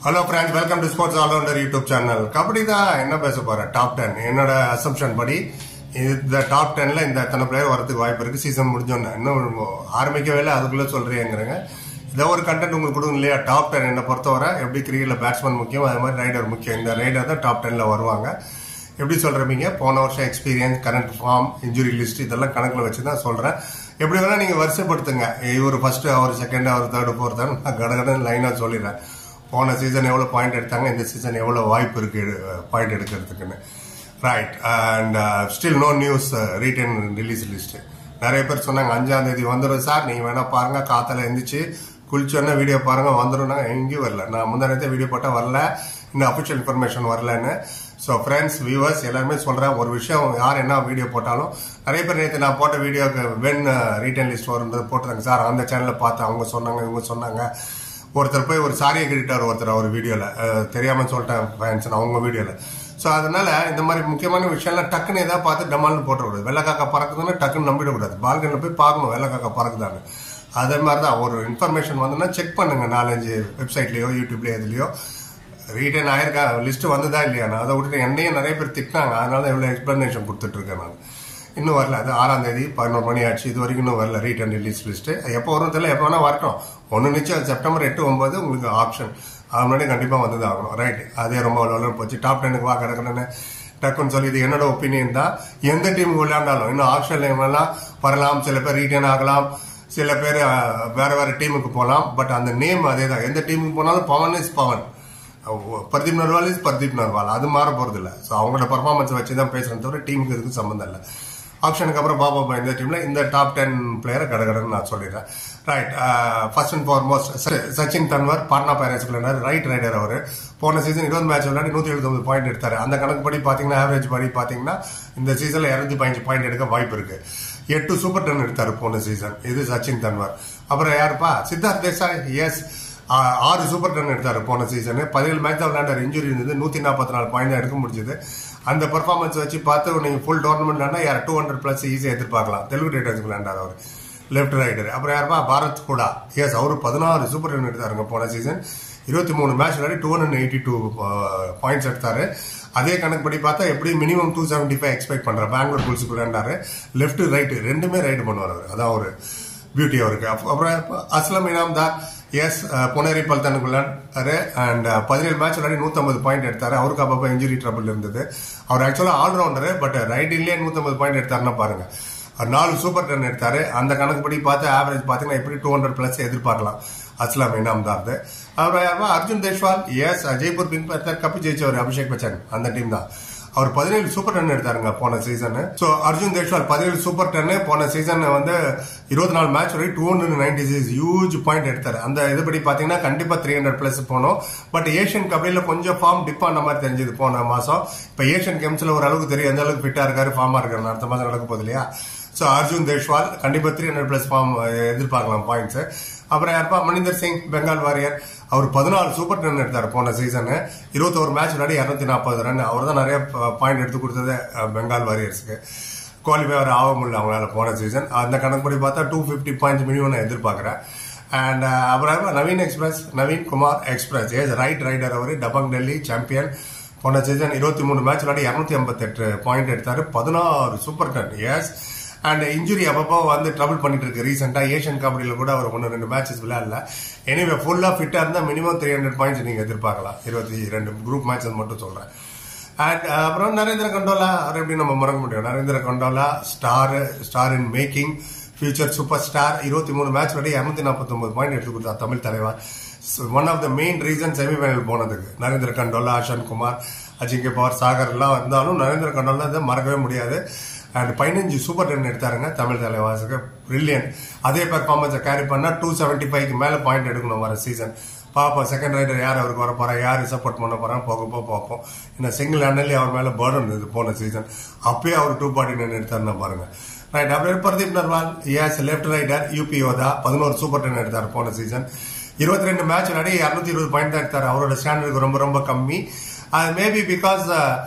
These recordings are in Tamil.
hello friends welcome to sports all rounder YouTube channel kabaddi தான் என்ன பேச போறேன் டாப் டென் என்னோட அசம்ஷன் படி இந்த டாப் டென்ல இந்த எத்தனை பிளேயர் வரதுக்கு வாய்ப்பு இருக்கு சீசன் முடிஞ்சோன்னு இன்னும் ஆரம்பிக்கவே இல்லை அதுக்குள்ள சொல்றீங்கிறங்க இதை ஒரு கண்டென்ட் உங்களுக்கு கொடுங்க இல்லையா டாப் டென் என்னை பொறுத்தவரை எப்படி கிரிக்கெட்ல பேட்ஸ்மேன் முக்கியம் அது மாதிரி ரைடர் முக்கியம் இந்த ரைடர் தான் டாப் டென்ல வருவாங்க எப்படி சொல்றீங்க போன வருஷம் experience current form injury list இதெல்லாம் கணக்கில் வச்சு தான் சொல்றேன் எப்படி வேணா நீங்க வரிசைப்படுத்துங்க இவர் ஃபர்ஸ்ட் அவர் செகண்ட் அவர் தேர்டு ஃபோர்த் நான் கடகடன் லைனா சொல்லிடுறேன் போன சீசன் எவ்வளவு பாயிண்ட் எடுத்தாங்க இந்த சீசன் எவ்வளவு வாய்ப்பு இருக்கு பாயிண்ட் எடுக்கிறதுக்குன்னு right and still no news retain release list நிறைய பேர் சொன்னாங்க அஞ்சாம் தேதி வந்துடும் சார் நீங்க வேணா பாருங்க காத்தால எந்திரிச்சு குளிச்சோன்னா வீடியோ பாருங்க வந்துடும் எங்கேயும் வரல நான் முந்தானத்தை வீடியோ போட்டா வரல இன்னும் அபிஷியல் இன்ஃபர்மேஷன் வரலன்னு ஸோ ஃப்ரெண்ட்ஸ் வியூவர்ஸ் எல்லாருமே சொல்றேன் ஒரு விஷயம் யார் என்ன வீடியோ போட்டாலும் நிறைய பேர் நேற்று நான் போட்ட வீடியோக்கு வென் ரீட்டன் லிஸ்ட் வருன்றது போட்டுருந்தாங்க சார் அந்த சேனலில் பார்த்து அவங்க சொன்னாங்க இவங்க சொன்னாங்க ஒருத்தர் போய் ஒரு சாரியை கிட்டார் ஒருத்தர் அவர் வீடியோல தெரியாம சொல்லிட்டேன் ஃபேன்ஸ் அவங்க வீடியோல ஸோ அதனால இந்த மாதிரி முக்கியமான விஷயம்லாம் டக்குன்னு ஏதாவது பார்த்து டமால்னு போட்டக்கூடாது வெள்ளக்காக்கா பறக்குதுன்னா டக்குன்னு நம்பிடக்கூடாது பால்கனில் போய் பார்க்கணும் வெள்ளக்காக்கா பறக்குதான்னு அதே மாதிரி தான் ஒரு இன்ஃபர்மேஷன் வந்துன்னா செக் பண்ணுங்க நாலஞ்சு வெப்சைட்லயோ யூடியூப்லயோ எதுலயோ ரீட்டைன் ஆயிருக்கா லிஸ்ட் வந்ததா இல்லையா நான் அதை விட்டுட்டு என்னையும் நிறைய பேர் திட்டினாங்க அதனால தான் இவ்வளோ எக்ஸ்பிளனேஷன் கொடுத்துட்டு இருக்கேன் நான் இன்னும் வரல அது ஆறாம் தேதி பதினோரு மணி ஆச்சு இது வரைக்கும் இன்னும் வரல ரீட்டன் ரிலீஸ் லிஸ்ட் எப்போ வரும் தெரியல எப்போ வேணா வரட்டும் ஒன்று நிச்சயம் செப்டம்பர் எட்டு ஒன்பது உங்களுக்கு ஆப்ஷன் அது முன்னாடி கண்டிப்பாக வந்து தான் ஆகணும் ரைட் அதே ரொம்ப வளர போச்சு டாப் டெனுக்கு வா கிடக்கணும்னு டக்குன்னு சொல்லி இது என்னோட ஒப்பீனியன் தான் எந்த டீம் விளையாண்டாலும் இன்னும் ஆப்ஷன் எல்லாம் வரலாம் சில பேர் ரீட்டன் ஆகலாம் சில பேர் வேற வேற டீமுக்கு போகலாம் பட் அந்த நேம் அதே தான் எந்த டீமுக்கு போனாலும் பவன் இஸ் பவன் பர்தீப் நர்வால் இஸ் பர்தீப் நர்வால் அது மாற போறது இல்லை ஸோ அவங்களோட பர்ஃபார்மன்ஸ் வச்சு தான் பேசுறேன் தவிர டீமுக்கு இதுக்கு சம்மந்தம் இல்லை ஆப்ஷனுக்கு அப்புறம் பாபா இந்த டீம்ல இந்த டாப் டென் பிளேயரை கடகடன்னு நான் சொல்லிடுறேன் right first and foremost Sachin Tanwar Patna pirates விளையாடாரு ரைட் ரைடர் அவர் போன சீசன் இருபது மேட்ச் விளையாடி நூத்தி எழுபது பாயிண்ட் எடுத்தாரு அந்த கணக்கு படி பாத்தீங்கன்னா ஆவரேஜ் படி பாத்தீங்கன்னா இந்த சீசன்ல இருநூத்தி பதினஞ்சு பாயிண்ட் எடுக்க வாய்ப்பு இருக்கு எட்டு சூப்பர் டென் எடுத்தாரு போன சீசன் இது சச்சின் தன்வர் அப்புறம் யாருப்பா சித்தார்த் தேசாய் எஸ் ஆறு சூப்பர் டென் எடுத்தாரு போன சீசன் பதினேழு மேட்ச் தான் விளையாண்டார் இன்ஜுரி இருந்தது நூத்தி நாற்பத்தி நாலு பாயிண்ட் தான் எடுக்க முடிஞ்சது அந்த பெர்ஃபார்மன்ஸ் வச்சு பார்த்து நீங்க ஃபுல் டோர்னமெண்ட் விளையாண்டா யார் டூ ஹண்ட்ரட் பிளஸ் ஈஸியாக எதிர்பார்க்கலாம் தெலுங்கு டைட்டன்ஸ் விளையாண்டார் அவர் லெஃப்ட் ரைடர் அப்புறம் யாருப்பா பாரத் கூட எஸ் அவரு பதினாறு சூப்பர் டென் எடுத்தாருங்க போன சீசன் இருபத்தி மூணு மேட்ச் விளையாடி two hundred eighty two points எடுத்தாரு அதே கணக்கு படி பார்த்தா எப்படி minimum two seventy five expect பண்றேன் பெங்களூர் புல்ஸுக்கு விளையாண்டாரு லெஃப்ட் ரைட் ரெண்டுமே ரைடு பண்ணுவார் அவர் அதான் ஒரு பியூட்டி அவருக்கு அப்புறம் அஸ்லம் இனாம் தார் எஸ் புனேரி பல்தனுக்கு விளையாண்டாரு அண்ட் பதினேழு மேட்ச் விளையாடி நூத்தம்பது பாயிண்ட் எடுத்தாரு அவருக்கு அப்பப்போ இன்ஜுரி ட்ரபிள் இருந்தது அவர் ஆக்சுவலா ஆல்ரவுண்டரு பட் ரைடிங்லேயே நூத்தம்பது பாயிண்ட் எடுத்தாருன்னா பாருங்க நாலு சூப்பர் டென் எடுத்தாரு அந்த கணக்குப்படி பார்த்து ஆவரேஜ் பாத்தீங்கன்னா எப்படி டூ ஹண்ட்ரட் பிளஸ் எதிர்பார்க்கலாம் அஸ்லாம் இனாம் தான் அப்புறம் Arjun Deshwal as Jaipur pink panther cup ஜெயிச்சவர் அபிஷேக் பச்சன் அந்த டீம் தான் அவர் பதினேழு சூப்பர் டென் எடுத்தாருங்க போன சீசன் ஸோ அர்ஜுன் தேஷ்வால் பதினேழு சூப்பர் டென்னு போன சீசன் வந்து இருபத்தி நாலு மேட்ச் வரை two hundred ninety six huge point எடுத்தாரு அந்த இதுபடி பாத்தீங்கன்னா கண்டிப்பா த்ரீ ஹண்ட்ரட் பிளஸ் போனோம் பட் ஏஷியன் கபடியில கொஞ்சம் ஃபார்ம் டிப் ஆன மாதிரி தெரிஞ்சது போன மாசம் இப்ப ஏஷியன் கேம்ஸ்ல ஒரு அளவுக்கு தெரியும் எந்த அளவுக்கு ஃபிட்டா இருக்காரு ஃபார்மா இருக்காரு அடுத்த மாதம் நடக்க போகுது இல்லையா ஸோ அர்ஜுன் தேஷ்வால் கண்டிப்பா த்ரீ ஹண்ட்ரட் பிளஸ் ஃபார்ம் எதிர்பார்க்கலாம் பாயிண்ட்ஸ் அப்புறம் யாருப்பா மணிந்தர் சிங் பெங்கால் வாரியர் அவர் பதினாலு சூப்பர் டென் எடுத்தார் போன சீசன் இருபத்தோரு மேட்ச் விளையாடி இரநூத்தி நாற்பது ரன் அவர் தான் நிறைய பாயிண்ட் எடுத்து கொடுத்தது பெங்கால் வாரியர்ஸ்க்கு குவாலிஃபைவர் ஆக முடியல அவங்களால போன சீசன் அந்த கணக்குப்படி பார்த்தா டூ ஃபிஃப்டி பாயிண்ட்ஸ் மினிமம் நான் எதிர்பார்க்கிறேன் அண்ட் அப்புறம் Naveen express Naveen Kumar express ace right raider அவர் டபங் டெல்லி சாம்பியன் போன சீசன் இருபத்தி மூணு மேட்ச் விளையாடி இரநூத்தி ஐம்பத்தெட்டு பாயிண்ட் எடுத்தாரு பதினாறு super ten as and injury அப்பப்போ வந்து ட்ரபிள் பண்ணிட்டு இருக்கு ரீசெண்டா ஏஷியன் கபடியில கூட அவர் ஒன்று ரெண்டு மேட்சஸ் விளையாடல எனிவே ஃபுல்லா ஃபிட்டா இருந்தா மினிமம் த்ரீ ஹண்ட்ரட் பாயிண்ட்ஸ் நீங்க எதிர்பார்க்கலாம் இருபத்தி ரெண்டு குரூப் மேட்சஸ் மட்டும் சொல்றேன் அண்ட் அப்புறம் நரேந்திர கண்டோலா அவர் எப்படி நம்ம மறக்க முடியும் Narendra Kandola star star in making future super star இருபத்தி மூணு மேட்ச் வரை இரநூத்தி நாற்பத்தி ஒன்பது பாயிண்ட் எடுத்து கொடுத்தா Tamil Thalaivar one of the main reason semifinal போனதுக்கு நரேந்திர கண்டோலா அஷன் குமார் அஜிங்கே பவர் சாகர் எல்லாம் இருந்தாலும் நரேந்திர கண்டோலா இதை மறக்கவே முடியாது அண்ட் பதினஞ்சு சூப்பர் டென் எடுத்தாருங்க தமிழ் தலைவாசுக்கு பிரில்லியன் அதே பெர்ஃபார்மன்ஸை கேரி பண்ணா டூ செவன்டி ஃபைவ்க்கு மேல பாயிண்ட் எடுக்கணும் வர சீசன் பார்ப்போம் செகண்ட் ரைடர் யார் அவருக்கு வர போறா யார் சப்போர்ட் பண்ண போறான் போக போக பார்ப்போம் இன்னும் சிங்கிள் ஹேண்டலி அவர் மேல பேர்டன் இருந்தது போன சீசன் அப்பயே அவர் டூ ஃபார்ட்டி நைன் எடுத்தாருன்னா பாருங்க ரைட் அப்புறம் Pradeep Narwal as left raider UP Yoddha பதினோரு சூப்பர் டென் எடுத்தார் போன சீசன் இருபத்தி ரெண்டு மேட்ச் விளையாடி இரநூத்தி இருபது பாயிண்ட் தான் எடுத்தார் அவரோட ஸ்டாண்டர்டுக்கு ரொம்ப ரொம்ப கம்மி அது மேபி பிகாஸ்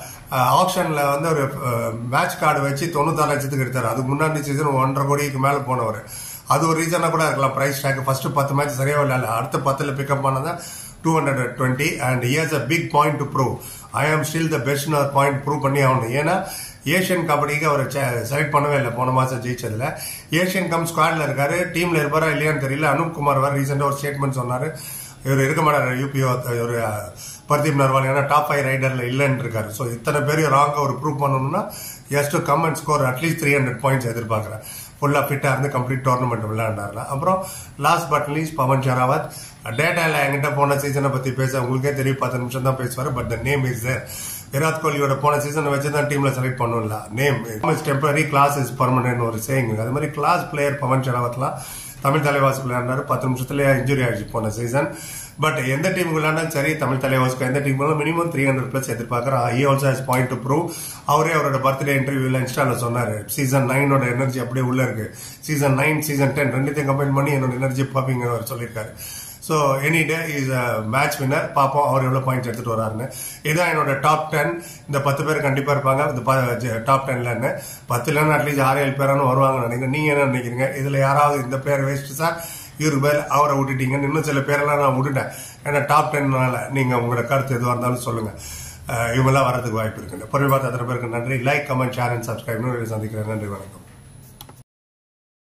ஆப்ஷன்ல வந்து ஒரு மேட்ச் கார்டு வச்சு தொண்ணூத்தாறு லட்சத்துக்கு எடுத்தாரு அதுக்கு முன்னாடி சீசன் ஒன்றரை கோடிக்கு மேல போனவர் அது ஒரு ரீசனா கூட இருக்கலாம் பிரைஸ் டேக் ஃபர்ஸ்ட் பத்து மேட்ச் சரியா விளையாடல அடுத்த பத்துல பிக்கப் பண்ணதான் two hundred twenty and years a big point to prove I am still the best point prove பண்ணி ஆகணும் ஏன்னா ஏஷியன் கபடிக்கு அவர் செலக்ட் பண்ணவே இல்லை போன மாசம் ஜெயிச்சதுல ஏஷியன் கம் ஸ்குவாட்ல இருக்காரு டீம்ல இருப்பாரா இல்லையான்னு தெரியல அனுப் குமார் வர ரீசெண்டா ஒரு ஸ்டேட்மெண்ட் சொன்னாரு இவர் இருக்க மாட்டாரு யூபிஓ ஒரு பர்தீப் நர்வால் ஏன்னா டாப் ஃபைவ் ரைடர்ல இல்லைன்னு இருக்காரு ஸோ இத்தனை பேரையும் ராங்கா ஒரு ப்ரூவ் பண்ணணும்னா as to come and score at least three hundred points எதிர்பார்க்குறேன் ஃபுல்லாக ஃபிட்டாக இருந்து கம்ப்ளீட் டோர்னமெண்ட் விளையாண்டாருல அப்புறம் last but least Pawan Sehrawat டேட்டால என்கிட்ட போன சீசனை பத்தி பேச உங்களுக்கே தெரியும் பத்து நிமிஷம் தான் பேசுவார் but the name is there Virat கோலியோட போன சீசனை வச்சு தான் டீம்ல செலக்ட் பண்ணும்ல name is temporary class is permanent ஒரு சேயிங் அது மாதிரி கிளாஸ் பிளேயர் பவன் ஷராவத்லாம் தமிழ் தலைவாசுக்கு விளையாண்டாரு பத்து நிமிஷத்துல இன்ஜுரி ஆயிடுச்சு போன சீசன் பட் எந்த டீமுக்கு விளையாண்டாலும் சரி தமிழ் தலைவாசுக்கு எந்த team minimum three hundred plus எதிர்பார்க்குறேன் I also has point to prove அவரே அவரோட பர்த்டே இன்டர்வியூல இன்ஸ்டால சொன்னாரு சீசன் நைனோட எனர்ஜி அப்படியே உள்ள இருக்கு சீசன் நைன் சீசன் டென் ரெண்டுத்தையும் கம்பைன் பண்ணி என்னோட எனர்ஜி பார்ப்பீங்க அவர் சொல்லியிருக்காரு so any day is a match winner பார்ப்போம் அவர் எவ்வளோ பாயிண்ட்ஸ் எடுத்துட்டு வராருன்னு இதான் என்னோட டாப் டென் இந்த பத்து பேர் கண்டிப்பாக இருப்பாங்க இந்த டாப் டென்லன்னு பத்துலன்னு அட்லீஸ்ட் ஆறு ஏழு பேரானு வருவாங்கன்னு நினைக்கிறேன் நீங்கள் என்ன நினைக்கிறீங்க இதில் யாராவது இந்த பேர் வேஸ்ட் சார் இவருக்கு பேர் அவரை விட்டுட்டீங்கன்னு இன்னும் சில பேரெல்லாம் நான் விட்டுட்டேன் ஏன்னா டாப் டென்னால நீங்கள் உங்களோட கருத்து எதுவாக இருந்தாலும் சொல்லுங்கள் இவங்கெல்லாம் வரதுக்கு வாய்ப்பு இருக்குங்க பொருள் பார்த்து அத்தனை பேருக்கு நன்றி like comment share and subscribe சந்திக்கிறேன் நன்றி வணக்கம்